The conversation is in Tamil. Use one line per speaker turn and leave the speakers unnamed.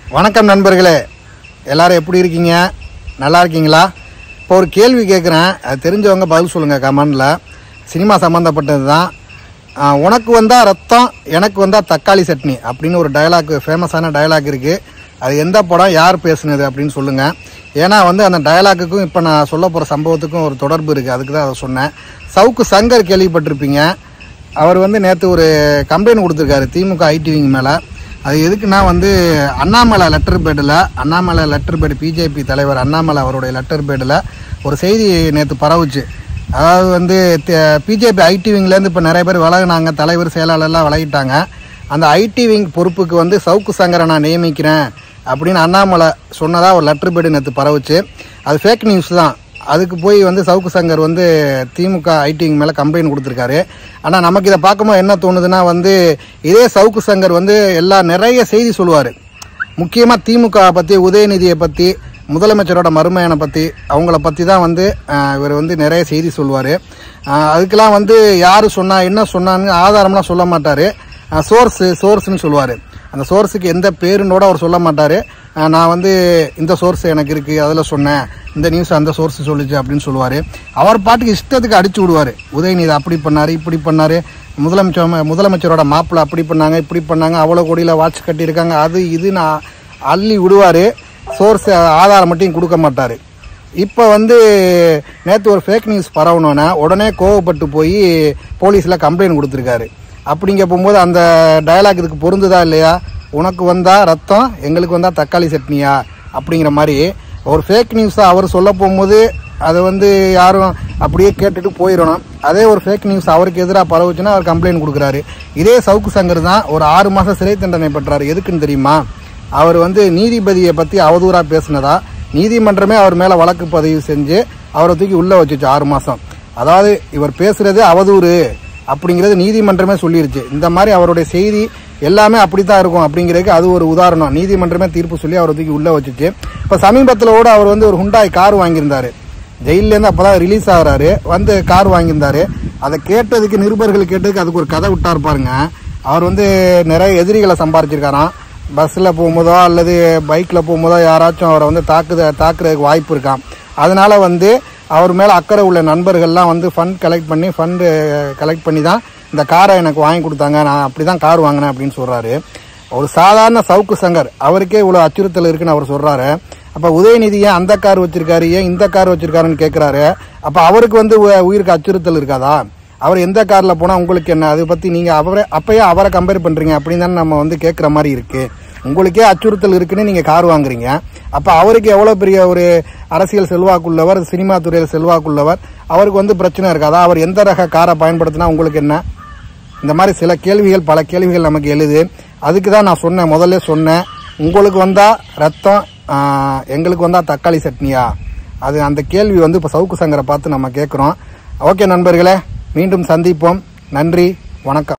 வணக்கம் நண்பர்களே எல்லாரும் எப்படி இருக்கீங்க நல்லா இருக்கீங்களா இப்போ ஒரு கேள்வி கேட்குறேன் அது தெரிஞ்சவங்க பதில் சொல்லுங்கள் கமெண்டில் சினிமா சம்மந்தப்பட்டது தான் ஆ, உனக்கு வந்தால் ரத்தம் எனக்கு வந்தால் தக்காளி சட்னி அப்படின்னு ஒரு டயலாக் ஃபேமஸான டயலாக் இருக்குது அது எந்த படம் யார் பேசுனது அப்படின்னு சொல்லுங்கள் ஏன்னா வந்து அந்த டயலாக்குக்கும் இப்போ நான் சொல்ல போகிற சம்பவத்துக்கும் ஒரு தொடர்பு இருக்குது அதுக்கு தான் அதை சொன்னேன் சவுக்கு சங்கர் கேள்விப்பட்டிருப்பீங்க அவர் வந்து நேற்று ஒரு கம்ப்ளைண்ட் கொடுத்துருக்காரு திமுக ஐடிவிங் மேலே அது எதுக்குன்னா வந்து அண்ணாமலை லெட்டர் பேடில் அண்ணாமலை லெட்டர் பேடு பிஜேபி தலைவர் அண்ணாமலை அவருடைய லெட்டர் பேடில் ஒரு செய்தி நேற்று பரவுச்சு அதாவது வந்து பிஜேபி ஐடி விங்லேருந்து இப்போ நிறைய பேர் விலகுனாங்க தலைவர் செயலாளர்லாம் விலகிட்டாங்க அந்த ஐடி விங் பொறுப்புக்கு வந்து சவுக்கு சங்கரை நான் நியமிக்கிறேன் அப்படின்னு அண்ணாமலை சொன்னதாக ஒரு லெட்டர் பேடு நேற்று பரவுச்சு அது ஃபேக் நியூஸ் தான் அதுக்கு போய் வந்து சவுக்கு சங்கர் வந்து திமுக ஐடிங் மேலே கம்ப்ளைண்ட் கொடுத்துருக்காரு ஆனால் நமக்கு இதை பார்க்கும்போது என்ன தோணுதுன்னா வந்து இதே சவுக்கு சங்கர் வந்து எல்லா நிறைய செய்தி சொல்லுவார் முக்கியமாக திமுக பற்றி உதயநிதியை பற்றி முதலமைச்சரோட மருமையனை பற்றி அவங்கள பற்றி தான் வந்து ஆஹ், இவர் வந்து நிறைய செய்தி சொல்லுவார் அதுக்கெல்லாம் வந்து யார் சொன்னா என்ன சொன்னான்னு ஆதாரம்லாம் சொல்ல மாட்டார் சோர்ஸு சோர்ஸ்னு சொல்லுவார் அந்த சோர்ஸுக்கு எந்த பேருனோட அவர் சொல்ல மாட்டார் நான் வந்து இந்த சோர்ஸ் எனக்கு இருக்குது அதில் சொன்னேன் இந்த நியூஸ் அந்த சோர்ஸ் சொல்லுச்சு அப்படின்னு சொல்லுவார் அவர் பாட்டுக்கு இஷ்டத்துக்கு அடிச்சு விடுவார் உதயநிதி அப்படி பண்ணார் இப்படி பண்ணார் முதலமைச்சர் முதலமைச்சரோட மாப்பிள்ளை அப்படி பண்ணாங்க இப்படி பண்ணாங்க அவ்வளோ கோடியில் வாட்ச் கட்டியிருக்காங்க அது இது நான் அள்ளி விடுவார் சோர்ஸ் ஆதாரம் மட்டும் கொடுக்க மாட்டார் இப்போ வந்து நேற்று ஒரு ஃபேக் நியூஸ் பரவணுன்னா உடனே கோவப்பட்டு போய் போலீஸில் கம்ப்ளைண்ட் கொடுத்துருக்காரு அப்படிங்க போகும்போது அந்த டயலாக் இதுக்கு பொருந்துதா இல்லையா உனக்கு வந்தால் ரத்தம் எங்களுக்கு வந்தால் தக்காளி சட்னியா அப்படிங்கிற மாதிரி ஒரு ஃபேக் நியூஸை அவர் சொல்ல போகும்போது அதை வந்து யாரும் அப்படியே கேட்டுட்டு போயிடணும் அதே ஒரு ஃபேக் நியூஸ் அவருக்கு எதிராக பரவுச்சுன்னா அவர் கம்ப்ளைண்ட் கொடுக்குறாரு இதே சவுக்கு சங்கர் தான் ஒரு ஆறு மாதம் சிறை தண்டனை பெற்றார் எதுக்குன்னு தெரியுமா அவர் வந்து நீதிபதியை பற்றி அவதூறாக பேசினதா நீதிமன்றமே அவர் மேலே வழக்கு பதிவு செஞ்சு அவரை தூக்கி உள்ளே வச்சுச்சு ஆறு மாதம் அதாவது இவர் பேசுறது அவதூறு அப்படிங்கிறது நீதிமன்றமே சொல்லிருச்சு இந்த மாதிரி அவருடைய செய்தி எல்லாமே அப்படித்தான் இருக்கும் அப்படிங்கிறதுக்கு அது ஒரு உதாரணம் நீதிமன்றமே தீர்ப்பு சொல்லி அவரை தூக்கி உள்ளே வச்சுச்சு இப்போ சமீபத்தில் கூட அவர் வந்து ஒரு ஹுண்டாய் கார் வாங்கியிருந்தாரு ஜெயிலேருந்து அப்போ தான் ரிலீஸ் ஆகுறாரு வந்து கார் வாங்கியிருந்தாரு அதை கேட்டதுக்கு நிருபர்கள் கேட்டதுக்கு அதுக்கு ஒரு கதை விட்டார் பாருங்க அவர் வந்து நிறைய எதிரிகளை சம்பாரிச்சிருக்காராம் பஸ்ஸில் போகும்போதோ அல்லது பைக்கில் போகும்போதோ யாராச்சும் அவரை வந்து தாக்குத தாக்குறதுக்கு வாய்ப்பு இருக்காம் அதனால வந்து அவர் மேலே அக்கறை உள்ள நண்பர்கள்லாம் வந்து ஃபண்ட் கலெக்ட் பண்ணி ஃபண்டு கலெக்ட் பண்ணி தான் இந்த காரை எனக்கு வாங்கி கொடுத்தாங்க நான் அப்படி தான் கார் வாங்கினேன் அப்படின்னு சொல்கிறாரு ஒரு சாதாரண சவுக்கு சங்கர் அவருக்கே இவ்வளோ அச்சுறுத்தல் இருக்குன்னு அவர் சொல்கிறாரு அப்போ உதயநிதி ஏன் அந்த கார் வச்சிருக்காரு ஏன் இந்த கார் வச்சிருக்காருன்னு கேட்குறாரு அப்போ அவருக்கு வந்து உ- உயிருக்கு அச்சுறுத்தல் இருக்காதா அவர் எந்த காரில் போனால் உங்களுக்கு என்ன அதை பற்றி நீங்கள் அவரை அப்பயே அவரை கம்பேர் பண்ணுறீங்க அப்படின்னு தானே நம்ம வந்து கேட்குற மாதிரி இருக்குது உங்களுக்கே அச்சுறுத்தல் இருக்குன்னு நீங்கள் கார் வாங்குறீங்க அப்போ அவருக்கு எவ்வளோ பெரிய ஒரு அரசியல் செல்வாக்குள்ளவர் சினிமா துறையில் செல்வாக்குள்ளவர் அவருக்கு வந்து பிரச்சனை இருக்காதா அவர் எந்த ரக காரை பயன்படுத்தினா உங்களுக்கு என்ன இந்த மாதிரி சில கேள்விகள் பல கேள்விகள் நமக்கு எழுது அதுக்கு தான் நான் சொன்னேன் முதல்ல சொன்னேன் உங்களுக்கு வந்தால் ரத்தம் ஆஹ், எங்களுக்கு வந்தால் தக்காளி சட்னியா அது அந்த கேள்வி வந்து இப்போ சவுக்கு சங்கரை பார்த்து நம்ம கேட்குறோம் ஓகே நண்பர்களே மீண்டும் சந்திப்போம் நன்றி வணக்கம்